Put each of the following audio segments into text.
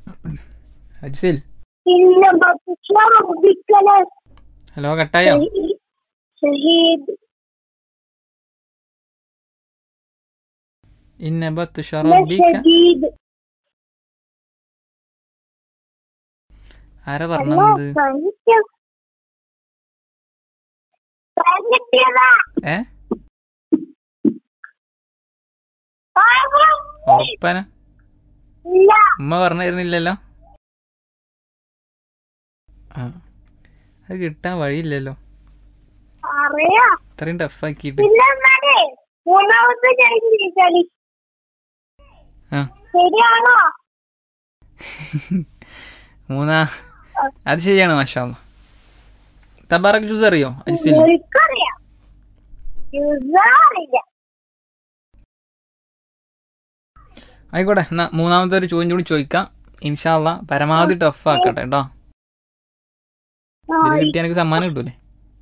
അജ്സിൽ إن بطش ربك hello കട്ടായോ لشديد ഇന്ന ബത്ഷ റബ്ബിക لشديد ആരാ الله പറഞ്ഞത് فهمت فهمت ഏ ഉറപ്പന لا ഉമ്മ പറഞ്ഞിരുന്നില്ലല്ലോ ആ അത് കിട്ടാൻ വഴിയില്ലല്ലോ അറിയാം ഇത്രയും ടഫാക്കിയിട്ട് പിന്നെ എന്നാലേ മൂന്നാമത്തെ കഴിഞ്ഞ കളി ആ ശരിയാണോ മൂന്നാ അത് ശരിയാണ് മാഷാ തബാറക് ജ്യൂസ് അറിയോ അജ്സിൽ എനിക്കറിയാം അറിയില്ല ആയിക്കോട്ടെ എന്നാ മൂന്നാമത്തെ ഒരു ചോദ്യം കൂടി ചോദിക്കാം ഇൻഷാല്ല പരമാവധി ടഫ് ആക്കട്ടെ കേട്ടോ ഇതിൽ കിട്ടിയ എനിക്ക് സമ്മാനം കിട്ടൂലേ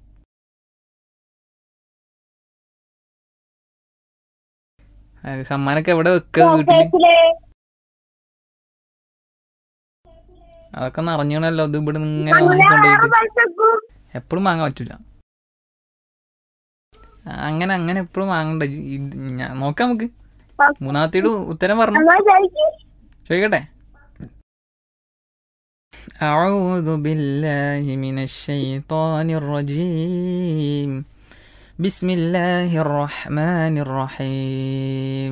ആ, സമ്മാനൊക്കെ എവിടെ വെക്കുക വീട്ടില് ചോക്ലേറ്റില് അതൊക്കെ നിറഞ്ഞണല്ലോ ഇത് ഇവിടെ നിന്ന് ഇങ്ങനെ അങ്ങനെ വേറെ വാങ്ങിക്കൊണ്ടേയിട്ട് പൈസക്കും എപ്പോഴും വാങ്ങാൻ പറ്റൂല ആ, അങ്ങനെ അങ്ങനെ എപ്പോഴും വാങ്ങണ്ട ഇ- ഇത് ഞാൻ നോക്കാം നമുക്ക് മൂന്നാമത്തേട് ഉത്തരം പറഞ്ഞു എന്നാ ചോദിക്ക് ചോദിക്കട്ടെ أعوذ بالله من الشيطان الرجيم بسم الله الرحمن الرحيم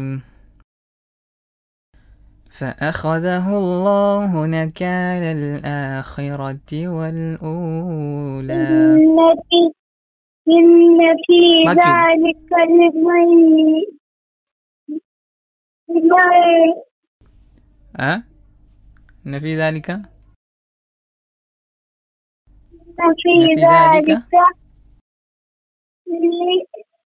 فأخذه الله نكال الآخرة والأولى إن في إن في ما تقول. ذلك لمن لمن أه؟ إن في ذلك إن في إن في ذلك ذلك ل-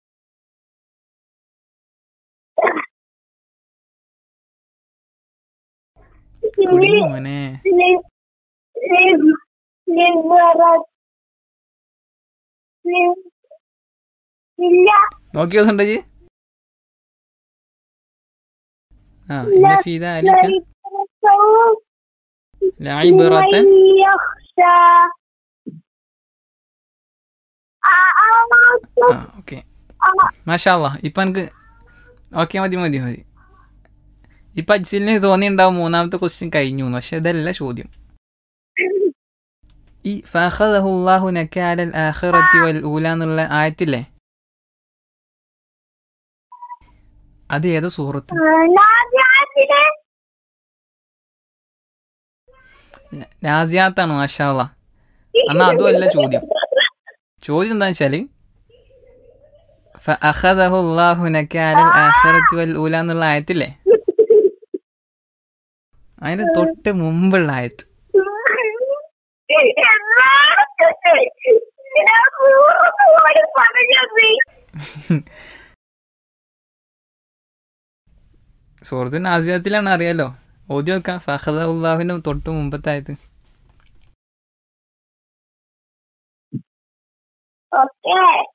കുടി ل- മോനെ ل- ل- للورد ل- ഇല്ല നോക്കി നോക്കണ്ട ജി ആ إن في ذلك ليتذكر لعبرة لمن يخشى ആ, ആ, ആ ഓക്കെ ആ, മാഷാല്ല ഇപ്പൊ എനിക്ക് ഓക്കെ മതി മതി മതി ഇപ്പൊ അജ്സിലിന് തോന്നിയിട്ടുണ്ടാവും മൂന്നാമത്തെ ക്വസ്റ്റ്യൻ കഴിഞ്ഞു എന്ന്. പക്ഷെ ഇതല്ല ചോദ്യം ഈ ഫഹദഹുല്ലാഹു നക്കാലൽ ആഖിറത്തി വൽ ഊല എന്നുള്ള ആയത്തില്ലേ അത് ഏതോ സുഹൃത്ത് നാദിയാത്തിലെ നാസിയാത്താണ് മാഷാല്ല എന്നാ അതുമല്ല ചോദ്യം ചോദ്യം എന്താ വെച്ചാല് ഫഅഖദഹുല്ലാഹു നക്കാലൽ ആഖിറത്തി വൽ ഊല എന്നുള്ള ആയത്തില്ലേ അതിന് തൊട്ട് മുമ്പുള്ള ആയത്ത് എന്നാണ് ഞാൻ പൂർണ്ണമായി പറഞ്ഞത് സുഹൃത്തു നാസിയാത്തിലാണ് അറിയാലോ ഓതി വെക്കാം ഫഹദുല്ലാഹിന്റെ തൊട്ട് മുമ്പത്തെ ആയത് ഓക്കെ